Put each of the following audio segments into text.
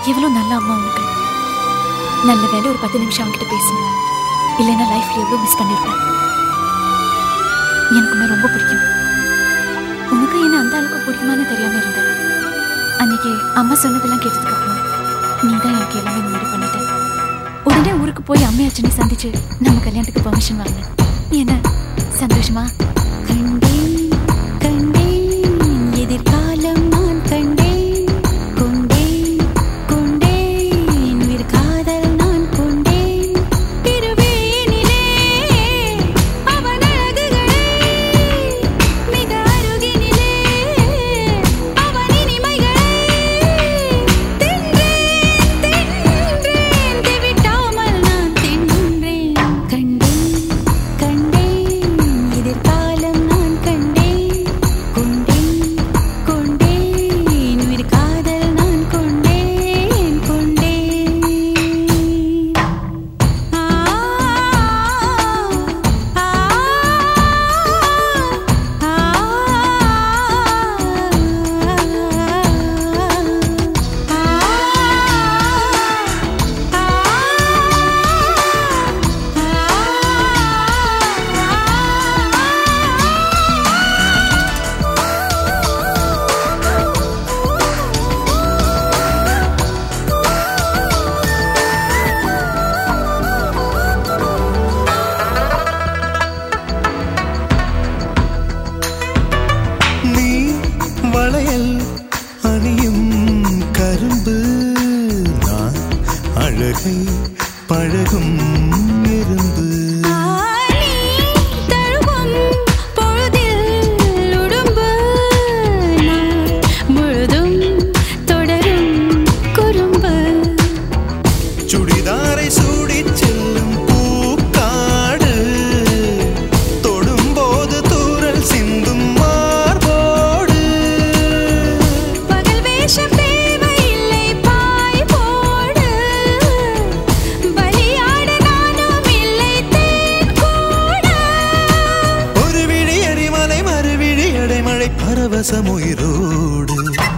எவ்வளவு நல்ல அம்மா உனக்கு நல்ல வேலை ஒரு பத்து நிமிஷம் அவன்கிட்ட பேசணும் இல்லைன்னா லைஃப்ல எவ்வளவு மிஸ் பண்ணிருப்பேன் எனக்கு உன்னை ரொம்ப பிடிக்கும் உனக்கு என்ன அந்த அளவுக்கு பிடிக்குமான்னு தெரியாம இருந்தேன் அன்னைக்கு அம்மா சொன்னதெல்லாம் கேட்டதுக்கு அப்புறம் நீ தான் எனக்கு எல்லாமே முன்னாடி பண்ணிட்ட உடனே ஊருக்கு போய் அம்மையாச்சனை சந்திச்சு நம்ம கல்யாணத்துக்கு பெர்மிஷன் வாங்கினேன் நீ என்ன சந்தோஷமா கண்டேன் கண்டேன் எதிர்காலம் நான் கண்டேன் கொண்டேன் கொண்டேன் உயிர் காதல் நான் கொண்டேன் திருவேனிலே அவன் அழகுகளை மிக அருகினிலே அவன் இனிமைகளை தின்றேன் தின்றேன் திவிட்டாமல் நான் தின்றேன் கண்டேன் கண்டேன் எதிர்காலம் நான் கண்டேன் கொண்டேன் கொண்டேன் உயிர் காதல் நான் கொண்டேன் கொண்டேன் ஆ நீ வளையல் அணியும் கரும்பு நான் அழகை பழகும் எறும்பு ஆனி தழுவும் பொழுதில் உடும்பு நான் முழுதும் தொடரும் குறும்பு சுடிதாரை சூடிச் செல்லும் பூக்காடு தொடும்போது தூரல் சிந்தும் மார்போடு பகல் வேஷம் தேவையில்லை பாய் போடு பலியாட நானும் இல்லை தேன் கூட ஒரு விழி எரிமலை மறுவிழி அடைமழை பரவசம் உயிரோடு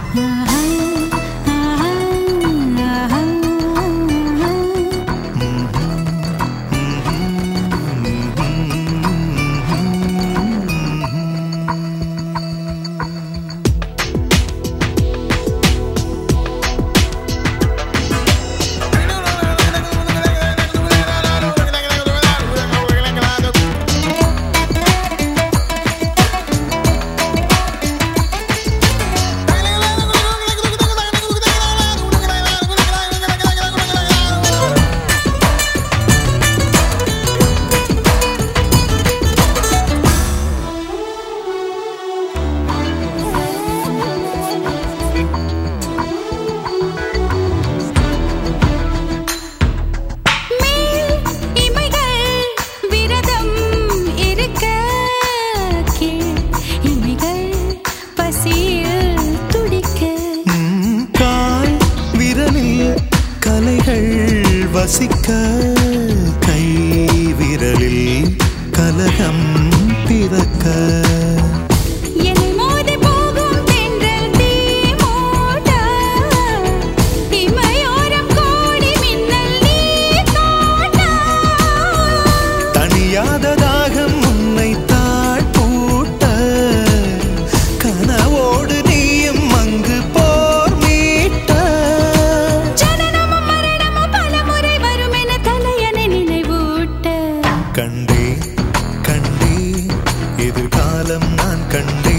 மேல் இமைகள் விரதம் இருக்க கீழ் இமைகள் பசியில் துடிக்க ம், கால் விரலில் கலைகள் வசிக்க கை விரலில் கலகம் பிறக்க என்னை மோதி போகும் தென்றல் தீ மூட்ட இமையோரம் கோடி மின்னல் நீ காட்ட தனியாத தாகம் உன்னை தாழ்பூட்ட கனவோடு நீயும் அங்கு போர் மீட்ட ஜனனமும் மரணமும் பலமுறை வரும் என தலையணை நினைவூட்ட கண்டே கண்டே எதிர்காலம் நான் கண்டே